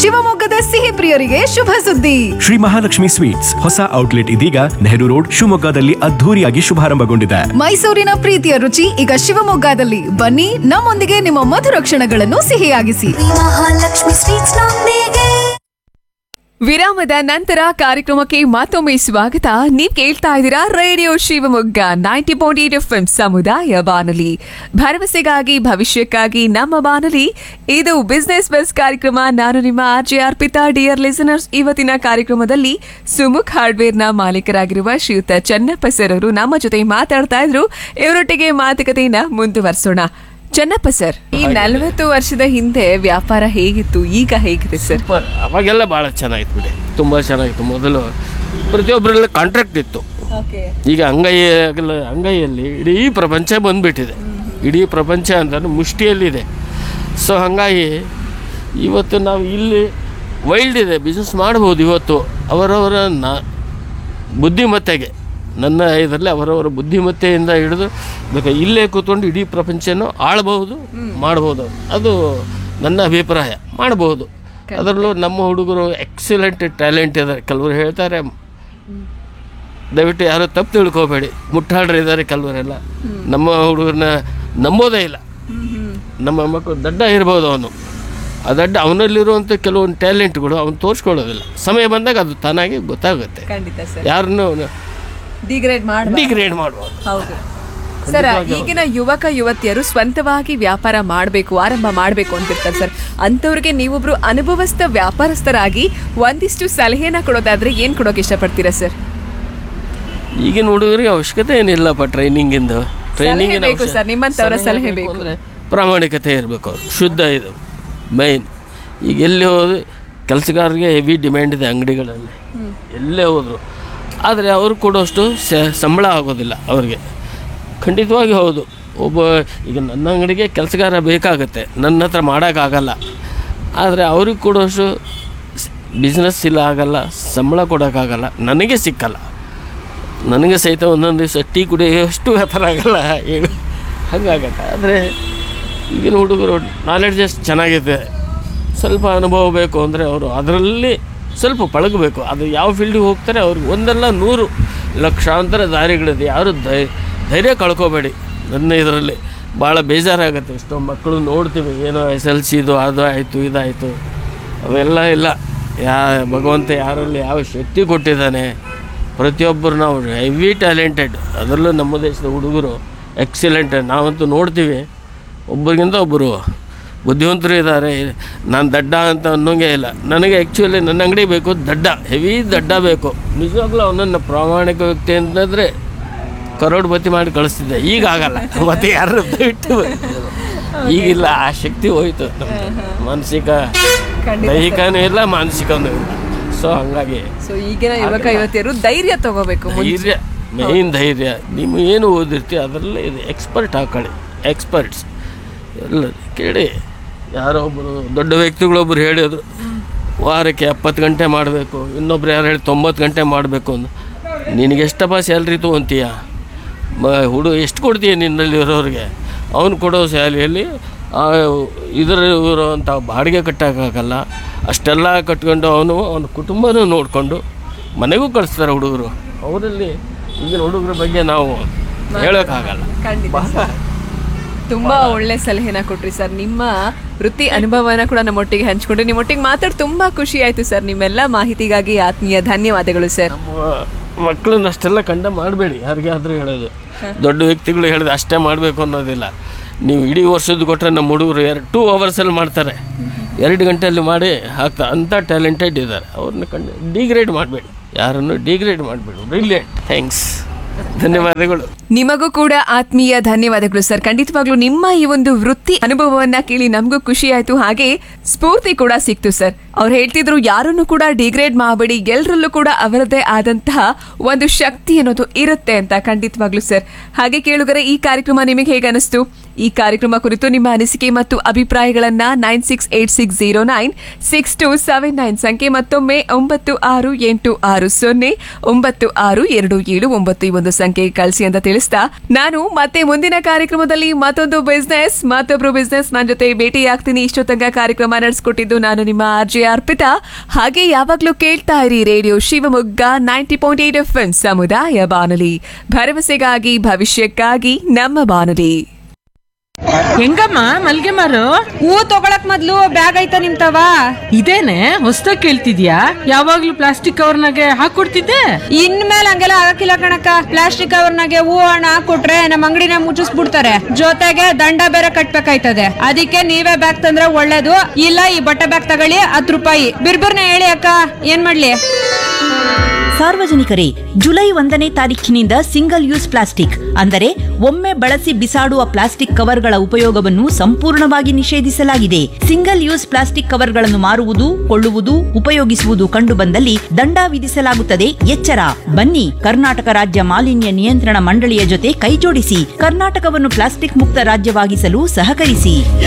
ಶಿವಮೊಗ್ಗದ ಸಿಹಿ ಪ್ರಿಯರಿಗೆ ಶುಭ ಸುದ್ದಿ ಶ್ರೀ ಮಹಾಲಕ್ಷ್ಮಿ ಸ್ವೀಟ್ಸ್ ಹೊಸ ಔಟ್ಲೆಟ್ ಇದೀಗ ನೆಹರು ರೋಡ್ ಶಿವಮೊಗ್ಗದಲ್ಲಿ ಅದ್ಧೂರಿಯಾಗಿ ಶುಭಾರಂಭಗೊಂಡಿದೆ ಮೈಸೂರಿನ ಪ್ರೀತಿಯ ರುಚಿ ಈಗ ಶಿವಮೊಗ್ಗದಲ್ಲಿ ಬನ್ನಿ ನಮ್ಮೊಂದಿಗೆ ನಿಮ್ಮ ಮಧುರ ಕ್ಷಣಗಳನ್ನು ಸಿಹಿಯಾಗಿಸಿ ಮಹಾಲಕ್ಷ್ಮಿ ಸ್ವೀಟ್ಸ್ ನೊಂದಿಗೆ ವಿರಾಮದ ನಂತರ ಕಾರ್ಯಕ್ರಮಕ್ಕೆ ಮತ್ತೊಮ್ಮೆ ಸ್ವಾಗತ ನೀವ್ ಕೇಳ್ತಾ ಇದ್ದೀರಾ radio Shivamogga ninety point eight F ಸಮುದಾಯ ಬಾನುಲಿ ಭರವಸೆಗಾಗಿ ಭವಿಷ್ಯಕ್ಕಾಗಿ ನಮ್ಮ ಬಾನುಲಿ ಇದು ಬಿಸ್ನೆಸ್ ಬಸ್ ಕಾರ್ಯಕ್ರಮ ನಾನು ನಿಮ್ಮ R J Arpita dear listeners ಇವತ್ತಿನ ಕಾರ್ಯಕ್ರಮದಲ್ಲಿ ಸುಮುಖ್ ಹಾರ್ಡ್ವೇರ್ನ ಮಾಲೀಕರಾಗಿರುವ ಶ್ರೀಯುತ ಚನ್ನಪ್ಪ ಸರ್ ಅವರು ನಮ್ಮ ಜೊತೆ ಮಾತಾಡ್ತಾ ಇದ್ರು ಇವರೊಟ್ಟಿಗೆ ಮಾತುಕತೆಯನ್ನ ಮುಂದುವರಿಸೋಣ ಚನ್ನಪ್ಪ ಸರ್ ಈ ನಲವತ್ತು ವರ್ಷದ ಹಿಂದೆ ವ್ಯಾಪಾರ ಹೇಗಿತ್ತು ಈಗ ಹೇಗಿದೆ ಸರ್ ಸೂಪರ್ ಅವಾಗೆಲ್ಲ ಭಾಳ ಚೆನ್ನಾಗಿತ್ತು ಬಿಡಿ ತುಂಬ ಚೆನ್ನಾಗಿತ್ತು ಮೊದಲು ಪ್ರತಿಯೊಬ್ಬರೆಲ್ಲ ಕಾಂಟ್ರಾಕ್ಟ್ ಇತ್ತು ಈಗ ಅಂಗೈ ಆಗಲ್ಲ ಅಂಗೈಯಲ್ಲಿ ಇಡೀ ಪ್ರಪಂಚ ಬಂದ್ಬಿಟ್ಟಿದೆ ಇಡೀ ಪ್ರಪಂಚ ಅಂತ ಮುಷ್ಟಿಯಲ್ಲಿದೆ ಸೊ ಹಾಗಾಗಿ ಇವತ್ತು ನಾವು ಇಲ್ಲಿ ವೈಲ್ಡ್ ಇದೆ ಬಿಸ್ನೆಸ್ ಮಾಡ್ಬೋದು ಇವತ್ತು ಅವರವರ ನ ಬುದ್ಧಿಮತ್ತೆಗೆ ನನ್ನ ಇದರಲ್ಲಿ ಅವರವರ ಬುದ್ಧಿಮತ್ತೆಯಿಂದ ಹಿಡಿದು ಬೇಕಾ ಇಲ್ಲೇ ಕೂತ್ಕೊಂಡು ಇಡೀ ಪ್ರಪಂಚನೂ ಆಳ್ಬಹುದು ಮಾಡ್ಬೋದು ಅದು ನನ್ನ ಅಭಿಪ್ರಾಯ ಮಾಡ್ಬೋದು ಅದರಲ್ಲೂ ನಮ್ಮ ಹುಡುಗರು ಎಕ್ಸಲೆಂಟ್ ಟ್ಯಾಲೆಂಟ್ ಇದ್ದಾರೆ ಕೆಲವರು ಹೇಳ್ತಾರೆ ದಯವಿಟ್ಟು ಯಾರು ತಪ್ಪು ತಿಳ್ಕೊಬೇಡಿ ಮುಟ್ಟಾಡ್ರು ಇದ್ದಾರೆ ಕೆಲವರೆಲ್ಲ ನಮ್ಮ ಹುಡುಗರನ್ನ ನಂಬೋದೇ ಇಲ್ಲ ನಮ್ಮ ಮಕ್ಕಳು ದಡ್ಡ ಇರ್ಬೋದು ಅವನು ಆ ದಡ್ಡ ಅವನಲ್ಲಿರುವಂಥ ಕೆಲವೊಂದು ಟ್ಯಾಲೆಂಟ್ಗಳು ಅವನು ತೋರಿಸ್ಕೊಳ್ಳೋದಿಲ್ಲ ಸಮಯ ಬಂದಾಗ ಅದು ತಾನಾಗಿ ಗೊತ್ತಾಗುತ್ತೆ ಖಂಡಿತ ಸರ್ ಯಾರನ್ನು ಡಿಗ್ರೇಡ್ ಮಾಡಿ ಡಿಗ್ರೇಡ್ ಮಾಡ್ಬೋದು ಹೌದು ಸರ್ ಈಗಿನ ಯುವಕ ಯುವತಿಯರು ಸ್ವಂತವಾಗಿ ವ್ಯಾಪಾರ ಮಾಡಬೇಕು ಆರಂಭ ಮಾಡಬೇಕು ಅಂತಿರ್ತಾರೆ ಸರ್ ಅಂಥವ್ರಿಗೆ ನೀವೊಬ್ರು ಅನುಭವಸ್ಥ ವ್ಯಾಪಾರಸ್ಥರಾಗಿ ಒಂದಿಷ್ಟು ಸಲಹೆನ ಕೊಡೋದಾದ್ರೆ ಏನ್ ಕೊಡೋಕೆ ಇಷ್ಟಪಡ್ತೀರಾ ಸರ್ ಈಗಿನ ಹುಡುಗರಿಗೆ ಅವಶ್ಯಕತೆ ಏನಿಲ್ಲಪ್ಪ ಟ್ರೈನಿಂಗಿಂದು ಟ್ರೈನಿಂಗಿನ ಬೇಕು ಅವಶ್ಯ- ಸರ್, ನಿಮ್ಮಂಥವರ ಸಲಹೆ ಬೇಕು. ಅಂದ್ರೆ ಪ್ರಾಮಾಣಿಕತೆ ಇರಬೇಕು ಅವ್ರು ಶುದ್ಧ ಇದು ಮೈನ್ ಈಗ ಎಲ್ಲಿ ಹೋದ್ರೆ ಕೆಲಸಗಾರರಿಗೆ ಹೆವಿ ಡಿಮ್ಯಾಂಡ್ ಇದೆ ಅಂಗಡಿಗಳಲ್ಲಿ ಎಲ್ಲೇ ಹೋದರು ಆದರೆ ಅವರು ಕೊಡೋಷ್ಟು ಸ- ಸಂಬಳ ಆಗೋದಿಲ್ಲ ಅವ್ರಿಗೆ ಖಂಡಿತವಾಗಿ ಹೌದು ಒಬ್ಬ ಈಗ ನನ್ನ ಅಂಗಡಿಗೆ ಕೆಲಸಗಾರ ಬೇಕಾಗುತ್ತೆ ನನ್ನ ಹತ್ರ ಮಾಡೋಕ್ಕಾಗಲ್ಲ ಆದರೆ ಅವ್ರಿಗೆ ಕೊಡೋಷ್ಟು ಬಿಸ್ನೆಸ್ ಇಲ್ಲ ಆಗಲ್ಲ ಸಂಬಳ ಕೊಡೋಕ್ಕಾಗಲ್ಲ ನನಗೆ ಸಿಕ್ಕಲ್ಲ ನನಗೆ ಸಹಿತ ಒಂದೊಂದು ದಿವಸ ಟೀ ಕುಡಿಯೋಷ್ಟು ವ್ಯಾಪಾರ ಆಗಲ್ಲ ಹೇಳು ಹಾಗಾಗತ್ತೆ ಆದರೆ ಈಗಿನ ಹುಡುಗರು ನಾಲೆಡ್ಜ್ ಎಷ್ಟು ಚೆನ್ನಾಗಿದೆ ಸ್ವಲ್ಪ ಅನುಭವ ಬೇಕು ಅಂದರೆ ಅವರು ಅದರಲ್ಲಿ ಸ್ವಲ್ಪ ಪಳಗಬೇಕು ಅದು ಯಾವ ಫೀಲ್ಡಿಗೆ ಹೋಗ್ತಾರೆ ಅವ್ರಿಗೆ ಒಂದಲ್ಲ ನೂರು ಲಕ್ಷಾಂತರ ದಾರಿಗಳಿದೆ ಯಾರು ಧೈ ಧೈರ್ಯ ಕಳ್ಕೊಬೇಡಿ ನನ್ನ ಇದರಲ್ಲಿ ಭಾಳ ಬೇಜಾರಾಗುತ್ತೆ ಎಷ್ಟೋ ಮಕ್ಕಳು ನೋಡ್ತೀವಿ ಏನೋ ಎಸ್ ಎಲ್ ಸಿದು ಅದು ಆಯಿತು ಇದಾಯಿತು ಅವೆಲ್ಲ ಇಲ್ಲ ಯಾ ಭಗವಂತ ಯಾರಲ್ಲಿ ಯಾವ ಶಕ್ತಿ ಕೊಟ್ಟಿದ್ದಾನೆ ಪ್ರತಿಯೊಬ್ಬರು ನಾವು ಹೆವಿ ಟ್ಯಾಲೆಂಟೆಡ್ ಅದರಲ್ಲೂ ನಮ್ಮ ದೇಶದ ಹುಡುಗರು ಎಕ್ಸಲೆಂಟ್ ನಾವಂತೂ ನೋಡ್ತೀವಿ ಒಬ್ಬರಿಗಿಂತ ಒಬ್ಬರು ಬುದ್ಧಿವಂತರು ಇದ್ದಾರೆ ನಾನು ದಡ್ಡ ಅಂತ ಅನ್ನೋಂಗೆ ಇಲ್ಲ ನನಗೆ ಆ್ಯಕ್ಚುಲಿ ನನ್ನ ಅಂಗಡಿ ಬೇಕು ದಡ್ಡ ಹೆವಿ ದಡ್ಡ ಬೇಕು ನಿಜವಾಗ್ಲೂ ಅವನನ್ನು ಪ್ರಾಮಾಣಿಕ ವ್ಯಕ್ತಿ ಅಂತಂದರೆ ಕರೋಡ್ಪತಿ ಮಾಡಿ ಕಳಿಸ್ತಿದ್ದೆ ಈಗ ಆಗಲ್ಲ ಮತ್ತೆ ಯಾರು ದಯವಿಟ್ಟು ಈಗಿಲ್ಲ ಆ ಶಕ್ತಿ ಹೋಯ್ತು ನಮ್ದು. ಮಾನಸಿಕ ದೈಹಿಕನೂ ಇಲ್ಲ ಮಾನಸಿಕನೂ ಇಲ್ಲ ಸೊ ಹಂಗಾಗಿ ಸೊ ಈಗಿನ ಯುವಕ ಯುವತಿಯರು ಧೈರ್ಯ ತಗೋಬೇಕು ಧೈರ್ಯ ಮೇನ್ ಧೈರ್ಯ ನೀವು ಏನು ಓದಿರ್ತೀವಿ ಅದರಲ್ಲೇ ಇದೆ ಎಕ್ಸ್ಪರ್ಟ್ ಹಾಕೊಳ್ಳಿ ಎಕ್ಸ್ಪರ್ಟ್ಸ್ ಎಲ್ಲ ಕೇಳಿ ಯಾರೋ ಒಬ್ಬರು ದೊಡ್ಡ ವ್ಯಕ್ತಿಗಳೊಬ್ಬರು ಹೇಳಿದ್ರು ವಾರಕ್ಕೆ ಎಪ್ಪತ್ತು ಗಂಟೆ ಮಾಡಬೇಕು ಇನ್ನೊಬ್ರು ಯಾರು ಹೇಳಿ ತೊಂಬತ್ತು ಗಂಟೆ ಮಾಡಬೇಕು ಅಂತ ನಿನಗೆ ಎಷ್ಟಪ್ಪ ಸ್ಯಾಲ್ರಿ ತೊಗೊಂತೀಯ ಮ ಹುಡು ಎಷ್ಟು ಕೊಡ್ತೀಯ ನಿನ್ನಲ್ಲಿ ಇರೋರಿಗೆ ಅವ್ನು ಕೊಡೋ ಸ್ಯಾಲ್ರಿಯಲ್ಲಿ ಇದರ ಇರುವಂಥ ಬಾಡಿಗೆ ಕಟ್ಟೋಕ್ಕಾಗಲ್ಲ ಅಷ್ಟೆಲ್ಲ ಕಟ್ಕೊಂಡು ಅವನು ಅವನ ಕುಟುಂಬನೂ ನೋಡಿಕೊಂಡು ಮನೆಗೂ ಕಳಿಸ್ತಾರೆ ಹುಡುಗರು ಅವರಲ್ಲಿ ಈಗಿನ ಹುಡುಗರ ಬಗ್ಗೆ ನಾವು ಹೇಳೋಕ್ಕಾಗಲ್ಲ ಖಂಡಿತ ತುಂಬಾ ಒಳ್ಳೆ ಸಲಹೆನ ಕೊಟ್ರಿ ಸರ್ ನಿಮ್ಮ ವೃತ್ತಿ ಅನುಭವನ ಕೂಡ ನಮ್ಮೊಟ್ಟಿಗೆ ಹಂಚ್ಕೊಂಡ್ರಿ ನಿಮ್ಮೊಟ್ಟಿಗೆ ಮಾತಾಡಿ ತುಂಬಾ ಖುಷಿ ಆಯ್ತು ಸರ್ ನಿಮ್ಮೆಲ್ಲ ಮಾಹಿತಿಗಾಗಿ ಆತ್ಮೀಯ ಧನ್ಯವಾದಗಳು ಸರ್ ಮಕ್ಕಳನ್ನ ಅಷ್ಟೆಲ್ಲ ಕಂಡ ಮಾಡಬೇಡಿ ಯಾರಿಗಾದ್ರೂ ಹೇಳೋದು ದೊಡ್ಡ ವ್ಯಕ್ತಿಗಳು ಹೇಳಿದ್ರೆ ಅಷ್ಟೇ ಮಾಡಬೇಕು ಅನ್ನೋದಿಲ್ಲ ನೀವು ಇಡೀ ವರ್ಷದ ಕೊಟ್ಟರೆ ನಮ್ಮ ಹುಡುಗರು ಎರಡು ಟೂ ಅವರ್ಸಲ್ಲಿ ಮಾಡ್ತಾರೆ ಎರಡು ಗಂಟೆಯಲ್ಲಿ ಮಾಡಿ ಹಾಕ್ತಾ ಅಂಥ ಟ್ಯಾಲೆಂಟೆಡ್ ಇದ್ದಾರೆ ಅವ್ರನ್ನ ಕಂಡು ಡಿಗ್ರೇಡ್ ಮಾಡಬೇಡಿ ಯಾರನ್ನು ಡಿಗ್ರೇಡ್ ಮಾಡಬೇಡಿ ಬ್ರಿಲಿಯಂಟ್ ಥ್ಯಾಂಕ್ಸ್ ಧನ್ಯವಾದಗಳು ನಿಮಗೂ ಕೂಡ ಆತ್ಮೀಯ ಧನ್ಯವಾದಗಳು ಸರ್ ಖಂಡಿತವಾಗ್ಲೂ ನಿಮ್ಮ ಈ ಒಂದು ವೃತ್ತಿ ಅನುಭವವನ್ನ ಕೇಳಿ ನಮಗೂ ಖುಷಿ ಆಯ್ತು ಹಾಗೆ ಸ್ಫೂರ್ತಿ ಕೂಡ ಸಿಕ್ತು ಸರ್ ಅವ್ರು ಹೇಳ್ತಿದ್ರು ಯಾರನ್ನು ಕೂಡ ಡಿಗ್ರೇಡ್ ಮಾಡಬೇಡಿ ಎಲ್ಲರಲ್ಲೂ ಕೂಡ ಅವರದೇ ಆದಂತಹ ಒಂದು ಶಕ್ತಿ ಅನ್ನೋದು ಇರುತ್ತೆ ಅಂತ ಖಂಡಿತವಾಗ್ಲೂ ಸರ್ ಹಾಗೆ ಕೇಳುಗರೆ ಈ ಕಾರ್ಯಕ್ರಮ ನಿಮಗೆ ಹೇಗೆ ಅನಿಸ್ತು ಈ ಕಾರ್ಯಕ್ರಮ ಕುರಿತು ನಿಮ್ಮ ಅನಿಸಿಕೆ ಮತ್ತು ಅಭಿಪ್ರಾಯಗಳನ್ನ nine six eight six zero nine six two seven nine ಸಂಖ್ಯೆ ಮತ್ತೊಮ್ಮೆ ಒಂಬತ್ತು ಆರು ಎಂಟು ಆರು ಸೊನ್ನೆ ಒಂಬತ್ತು ಆರು ಎರಡು ಏಳು ಒಂಬತ್ತು ಈ ಒಂದು ಒಂದು ಸಂಖ್ಯೆ ಕಳಿಸಿ ಅಂತ ತಿಳಿಸ್ತಾ ನಾನು ಮತ್ತೆ ಮುಂದಿನ ಕಾರ್ಯಕ್ರಮದಲ್ಲಿ ಮತ್ತೊಂದು ಬಿಸ್ನೆಸ್ ಮತ್ತೊಬ್ರು ಬಿಸ್ನೆಸ್ ನನ್ನ ಜೊತೆ ಭೇಟಿ ಆಗ್ತೀನಿ ಇಷ್ಟು ತನಕ ಕಾರ್ಯಕ್ರಮ ನಡೆಸ್ಕೊಟ್ಟಿದ್ದು ನಾನು ನಿಮ್ಮ ಆರ್ಜೆ ಅರ್ಪಿತಾ ಹಾಗೆ ಯಾವಾಗ್ಲೂ ಕೇಳ್ತಾ ಇರಿ radio Shivamogga ninety point eight F ಸಮುದಾಯ ಬಾನುಲಿ ಭರವಸೆಗಾಗಿ ಭವಿಷ್ಯಕ್ಕಾಗಿ ನಮ್ಮ ಬಾನುಲಿ ಹೆಂಗಮ್ಮ ಮಲ್ಗೆ ಮಾರು ಹೂ ತಗೊಳಕ್ ಮೊದ್ಲು ಬ್ಯಾಗ್ ಐತ ನಿಮ್ತವ ಇದೇನೆ ಹೊಸ್ದಾಗ್ ಕೇಳ್ತಿದ್ಯಾ ಯಾವಾಗ್ಲೂ ಪ್ಲಾಸ್ಟಿಕ್ ಕವರ್ನಾಗೆ ಹಾಕೊಡ್ತಿದ್ದೆ ಇನ್ಮೇಲೆ ಹಂಗೆಲ್ಲ ಆಗಕ್ಕಿಲ್ಲ ಕಣಕ್ಕ ಪ್ಲಾಸ್ಟಿಕ್ ಕವರ್ನಾಗೆ ಹೂ ಹಣ ಕೊಟ್ರೆ ನಮ್ಮ ಅಂಗಡಿನ ಮುಚ್ಚಿಸ್ಬಿಡ್ತಾರೆ ಜೊತೆಗೆ ದಂಡ ಬೇರೆ ಕಟ್ಬೇಕಾಯ್ತದೆ ಅದಕ್ಕೆ ನೀವೇ ಬ್ಯಾಗ್ ತಂದ್ರೆ ಒಳ್ಳೇದು ಇಲ್ಲ ಈ ಬಟ್ಟೆ ಬ್ಯಾಗ್ ತಗೊಳ್ಳಿ ಹತ್ತು ರೂಪಾಯಿ ಬಿರ್ಬಿರ್ನ ಹೇಳಿ ಅಕ್ಕ ಏನ್ ಮಾಡ್ಲಿ ಸಾರ್ವಜನಿಕರೇ ಜುಲೈ ಒಂದನೇ ತಾರೀಖಿನಿಂದ ಸಿಂಗಲ್ ಯೂಸ್ ಪ್ಲಾಸ್ಟಿಕ್ ಅಂದರೆ ಒಮ್ಮೆ ಬಳಸಿ ಬಿಸಾಡುವ ಪ್ಲಾಸ್ಟಿಕ್ ಕವರ್ಗಳ ಉಪಯೋಗವನ್ನು ಸಂಪೂರ್ಣವಾಗಿ ನಿಷೇಧಿಸಲಾಗಿದೆ ಸಿಂಗಲ್ ಯೂಸ್ ಪ್ಲಾಸ್ಟಿಕ್ ಕವರ್ಗಳನ್ನು ಮಾರುವುದು ಕೊಳ್ಳುವುದು ಉಪಯೋಗಿಸುವುದು ಕಂಡುಬಂದಲ್ಲಿ ದಂಡ ವಿಧಿಸಲಾಗುತ್ತದೆ ಎಚ್ಚರ ಬನ್ನಿ ಕರ್ನಾಟಕ ರಾಜ್ಯ ಮಾಲಿನ್ಯ ನಿಯಂತ್ರಣ ಮಂಡಳಿಯ ಜೊತೆ ಕೈಜೋಡಿಸಿ ಕರ್ನಾಟಕವನ್ನು ಪ್ಲಾಸ್ಟಿಕ್ ಮುಕ್ತ ರಾಜ್ಯವಾಗಿಸಲು ಸಹಕರಿಸಿ